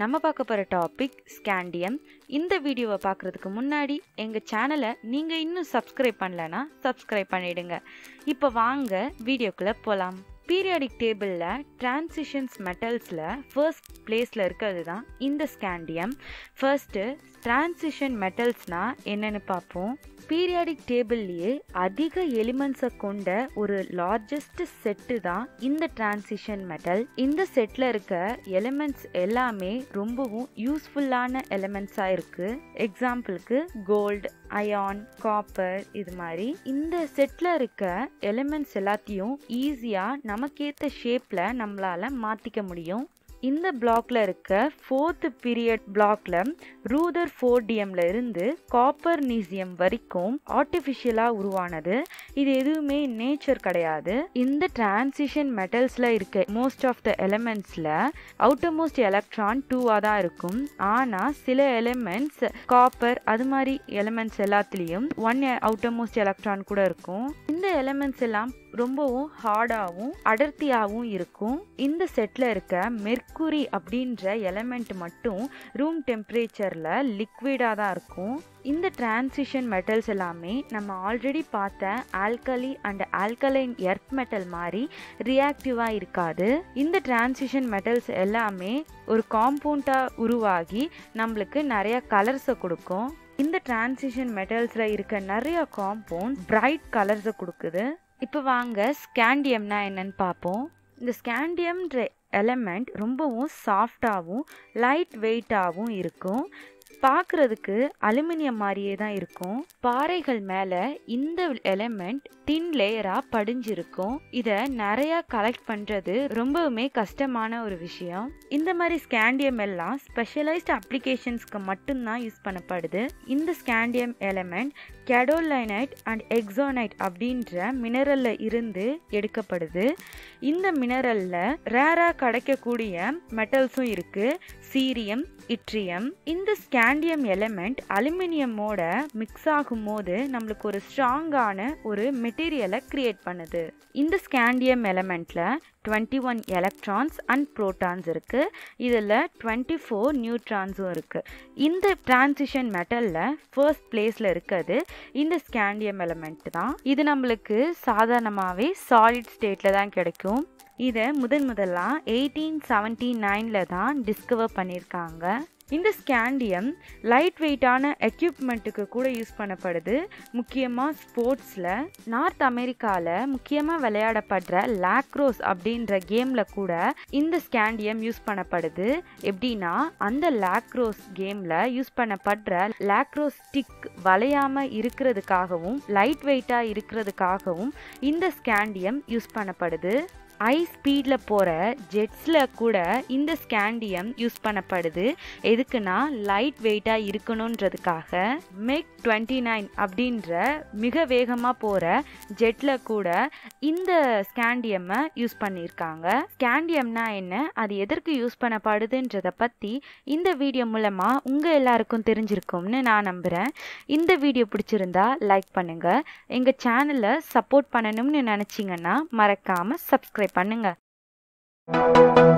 நம்ம பார்க்க போகிற டாபிக் ஸ்கேண்டியம் இந்த வீடியோவை பார்க்குறதுக்கு முன்னாடி எங்கள் சேனலை நீங்கள் இன்னும் சப்ஸ்கிரைப் பண்ணலனா சப்ஸ்கிரைப் பண்ணிடுங்க இப்போ வாங்க வீடியோக்குள்ளே போகலாம் பீரியாடிக் டேபிளில் டிரான்சிஷன்ஸ் மெட்டல்ஸில் ஃபர்ஸ்ட் பிளேஸில் இருக்கிறது தான் இந்த ஸ்கேண்டியம் ஃபர்ஸ்ட்டு டிரான்சிஷன் மெட்டல்ஸ்னால் என்னென்னு பார்ப்போம் பீரியாடிக் டேபிள்லேயே அதிக எலிமெண்ட்ஸை கொண்ட ஒரு லார்ஜஸ்ட் செட்டு தான் இந்த டிரான்சிஷன் மெட்டல் இந்த செட்டில் இருக்க எலிமெண்ட்ஸ் எல்லாமே ரொம்பவும் யூஸ்ஃபுல்லான எலிமெண்ட்ஸாக இருக்குது எக்ஸாம்பிளுக்கு கோல்டு அயான் காப்பர் இது மாதிரி இந்த செட்டில் இருக்க எலிமெண்ட்ஸ் எல்லாத்தையும் ஈஸியாக நமக்கேற்ற ஷேப்பில் நம்மளால் மாற்றிக்க முடியும் இந்த பிளாக்ல இருக்க ஃபோர்த் பீரியட் பிளாக்ல ரூதர் ஃபோர்டியம்ல இருந்து காப்பர் நீசியம் வரைக்கும் ஆர்டிஃபிஷியலாக உருவானது இது எதுவுமே நேச்சர் கிடையாது இந்த டிரான்சிஷன் மெட்டல்ஸில் இருக்க மோஸ்ட் ஆஃப் த எலிமெண்ட்ஸில் அவுட்டர் மோஸ்ட் எலக்ட்ரான் டூவாக தான் இருக்கும் ஆனால் சில எலிமெண்ட்ஸ் காப்பர் அது மாதிரி எலிமெண்ட்ஸ் எல்லாத்துலேயும் ஒன் அவுட்டர் மோஸ்ட் எலக்ட்ரான் கூட இருக்கும் இந்த எலிமெண்ட்ஸ் எல்லாம் ரொம்பவும் ஹார்டாகவும் அடர்த்தியாகவும் இருக்கும் இந்த செட்டில் இருக்க மெர்க்குரி அப்படின்ற எலமெண்ட் மட்டும் ரூம் டெம்பரேச்சரில் லிக்விடாக தான் இருக்கும் இந்த டிரான்சிஷன் மெட்டல்ஸ் எல்லாமே நம்ம ஆல்ரெடி பார்த்த alkali and alkaline earth metal மாதிரி ரியாக்டிவாக இருக்காது இந்த டிரான்சிஷன் மெட்டல்ஸ் எல்லாமே ஒரு காம்பவுண்டாக உருவாகி நம்மளுக்கு நிறைய கலர்ஸை கொடுக்கும் இந்த டிரான்சிஷன் மெட்டல்ஸில் இருக்க நிறைய காம்பவுண்ட் பிரைட் கலர்ஸை கொடுக்குது இப்போ வாங்க ஸ்கேண்டியம்னா என்னன்னு பார்ப்போம் இந்த ஸ்கேண்டியம்ன்ற எலமெண்ட் ரொம்பவும் சாஃப்டாகவும் லைட் வெயிட்டாகவும் இருக்கும் பார்க்குறதுக்கு அலுமினியம் மாதிரியே தான் இருக்கும் பாறைகள் மேலே இந்த எலமெண்ட் தின் லேயராக படிஞ்சிருக்கும் இதை நிறையா கலெக்ட் பண்ணுறது ரொம்பவுமே கஷ்டமான ஒரு விஷயம் இந்த மாதிரி ஸ்கேண்டியம் எல்லாம் ஸ்பெஷலைஸ்ட் அப்ளிகேஷன்ஸ்க்கு மட்டும்தான் யூஸ் பண்ணப்படுது இந்த scandium element gadolinite and euxenite அப்படின்ற மினரலில் இருந்து எடுக்கப்படுது இந்த மினரலில் ரேராக கிடைக்கக்கூடிய மெட்டல்ஸும் இருக்குது சீரியம் இட்ரியம் இந்த ஸ்கேண்டியம் எலமெண்ட் அலுமினியமோட மிக்ஸ் ஆகும் போது நம்மளுக்கு ஒரு ஸ்ட்ராங்கான ஒரு மெட்டீரியலை கிரியேட் பண்ணுது இந்த ஸ்கேண்டியம் எலமெண்ட்ல twenty one electrons and protons இருக்குது இதில் டுவெண்ட்டி ஃபோர் நியூட்ரான்ஸும் இருக்குது இந்த டிரான்சிஷன் மெட்டலில் ஃபர்ஸ்ட் பிளேஸில் இருக்கிறது இந்த ஸ்கேண்டியம் எலமெண்ட் தான் இது நம்மளுக்கு சாதாரணமாகவே சாலிட் ஸ்டேட்டில் தான் கிடைக்கும் இதை முதன் முதலாக எயிட்டீன் செவன்டி நைனில் தான் டிஸ்கவர் பண்ணியிருக்காங்க இந்த ஸ்கேண்டியம் லைட் வெயிட்டான எக்யூப்மெண்ட்டுக்கு கூட யூஸ் பண்ணப்படுது முக்கியமாக ஸ்போர்ட்ஸில் நார்த் அமெரிக்காவில் முக்கியமாக விளையாடப்படுற லாக்ரோஸ் அப்படின்ற கேமில் கூட இந்த ஸ்கேண்டியம் யூஸ் பண்ணப்படுது எப்படின்னா அந்த லாக்ரோஸ் கேமில் யூஸ் பண்ணப்படுற லாக்ரோஸ் ஸ்டிக் வளையாமல் இருக்கிறதுக்காகவும் லைட் வெயிட்டாக இருக்கிறதுக்காகவும் இந்த ஸ்கேண்டியம் யூஸ் பண்ணப்படுது ஹை ஸ்பீடில் போகிற ஜெட்ஸில் கூட இந்த ஸ்கேண்டியம் யூஸ் பண்ணப்படுது எதுக்குன்னா லைட் வெயிட்டாக இருக்கணுன்றதுக்காக மெக் டுவெண்ட்டி நைன் அப்படின்ற மிக வேகமாக போகிற ஜெட்டில் கூட இந்த ஸ்கேண்டியம்மை யூஸ் பண்ணியிருக்காங்க ஸ்கேண்டியம்னா என்ன அது எதற்கு யூஸ் பண்ணப்படுதுன்றதை பற்றி இந்த வீடியோ மூலமாக உங்கள் எல்லாருக்கும் தெரிஞ்சிருக்கும்னு நான் நம்புகிறேன் இந்த வீடியோ பிடிச்சிருந்தா லைக் பண்ணுங்கள் எங்கள் சேனலை சப்போர்ட் பண்ணணும்னு நினச்சிங்கன்னா மறக்காமல் சப்ஸ்கிரைப் பண்ணுங்கள்